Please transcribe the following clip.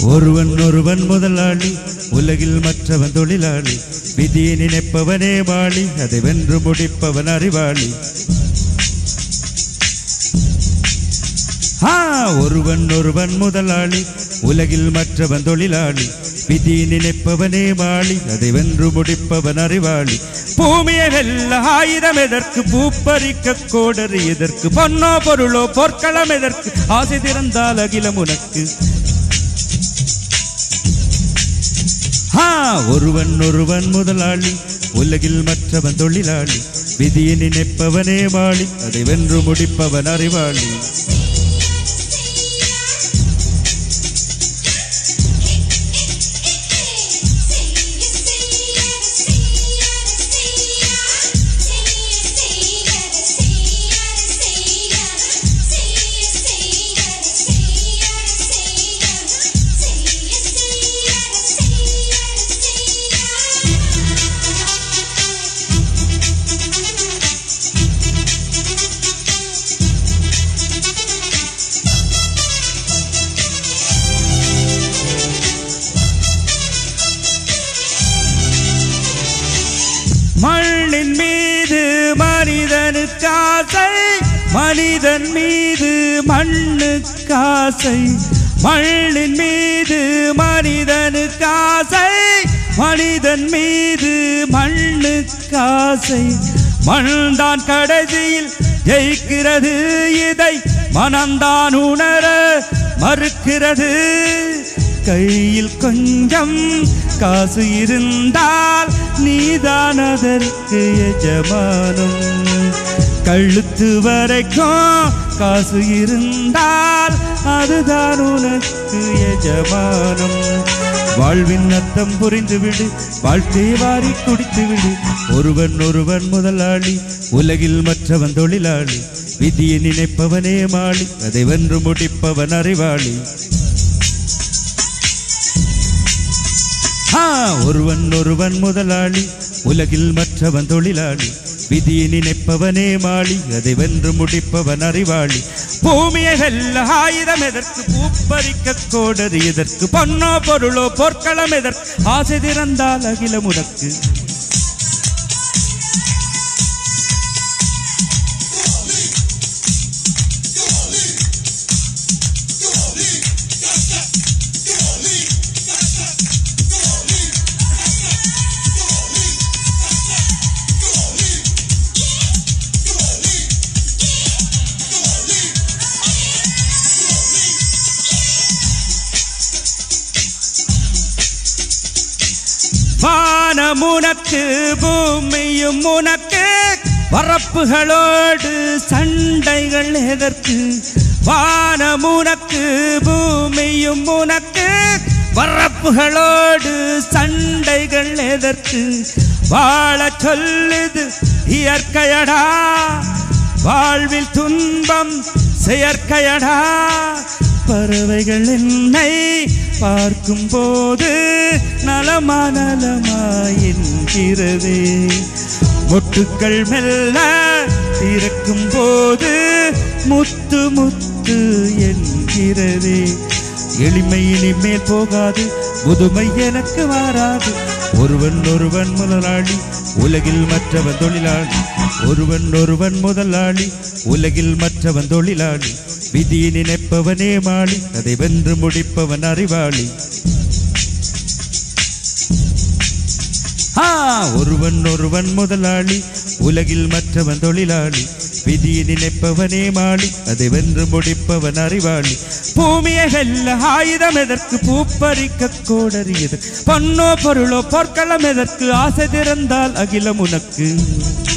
ஒருவன் ஒருவன் முதலாளி உலகில் மற்றவன் தொழிலாளி விதியை நினைப்பவனே வாளி அதை வென்று முடிப்பவன் அறிவாளி ஆ, ஒருவன் ஒருவன் முதலாளி உலகில் மற்றவன் தொழிலாளி விதி நினைப்பவனே வாளி அதை வென்று முடிப்பவன் அறிவாளி பூமியை வெல்ல ஆயுதம் எதற்கு பூப்பறிக்க கோடரி எதற்கு பொன்னோ பொருளோ பொற்களம் எதற்கு ஆசை திறந்தால் அகிலம் உனக்கு ஆ, ஒருவன் ஒருவன் முதலாளி உலகில் மற்றவன் தொழிலாளி விதியை நினைப்பவனே வாளி அதை வென்று முடிப்பவன் அறிவாளி மண்ணின் மீது மனிதனுக்கு ஆசை மனிதன் மீது மண்ணுக்கு ஆசை மண்ணின் மீது மனிதனுக்கு ஆசை மனிதன் மீது மண்ணுக்கு ஆசை மண்தான் கடைசியில் ஜெயிக்கிறது இதை மனம்தான் உணர மறுக்கிறது கையில் கொஞ்சம் காசு இருந்தால் நீதான் அதற்கு எஜமானம் கழுத்து வரைக்கும் காசு இருந்தால் அதுதான் உனக்கு எஜமானம் வாழ்வின் அர்த்தம் புரிந்துவிடு வாழ்க்கை வாரி குடித்து விடு ஒருவன் ஒருவன் முதலாளி உலகில் மற்றவன் தொழிலாளி விதியை நினைப்பவனே மாளி அதை வென்று முடிப்பவன் அறிவாளி ஆ, ஒருவன் ஒருவன் முதலாளி உலகில் மற்றவன் தொழிலாளி விதியை நினைப்பவனே மாளி அதை வென்று முடிப்பவன் அறிவாளி பூமியை வெல்ல ஆயுதம் எதற்கு பூப்பறிக்க கோடரி எதற்கு பொன்னோ பொருளோ பொற்களம் எதற்கு ஆசை திறந்தால் அகிலம் உனக்கு வானம் உனக்கு பூமியும் உனக்கு வரப்புகளோடு சண்டைகள் எதற்கு வானம் உனக்கு பூமியும் உனக்கு வரப்புகளோடு சண்டைகள் எதற்கு வாழச் சொல்லுது இயற்கையடா வாழ்வில் துன்பம் செயற்கையடா பறவைகள் என்னை பார்க்கும் போது நலமா நலமா என்கிறதே மொட்டுக்கள் மெல்ல திறக்கும் போது முத்து முத்து என்கிறதே எளிமை இனிமேல் போகாது புதுமை எனக்கு வாராது ஒருவன் ஒருவன் முதலாளி உலகில் மற்றவன் தொழிலாளி ஒருவன் ஒருவன் முதலாளி உலகில் மற்றவன் தொழிலாளி விதியை நினைப்பவனே மாளி அதை வென்று முடிப்பவன் அறிவாளி ஆ, ஒருவன் ஒருவன் முதலாளி உலகில் மற்றவன் தொழிலாளி விதியை நினைப்பவனே மாளி அதை வென்று முடிப்பவன் அறிவாளி பூமியை வெல்ல ஆயுதம் எதற்கு பூப்பறிக்க கோடரியது பொன்னோ பொருளோ பொற்களம் எதற்கு ஆசை திறந்தால் அகிலம் உனக்கு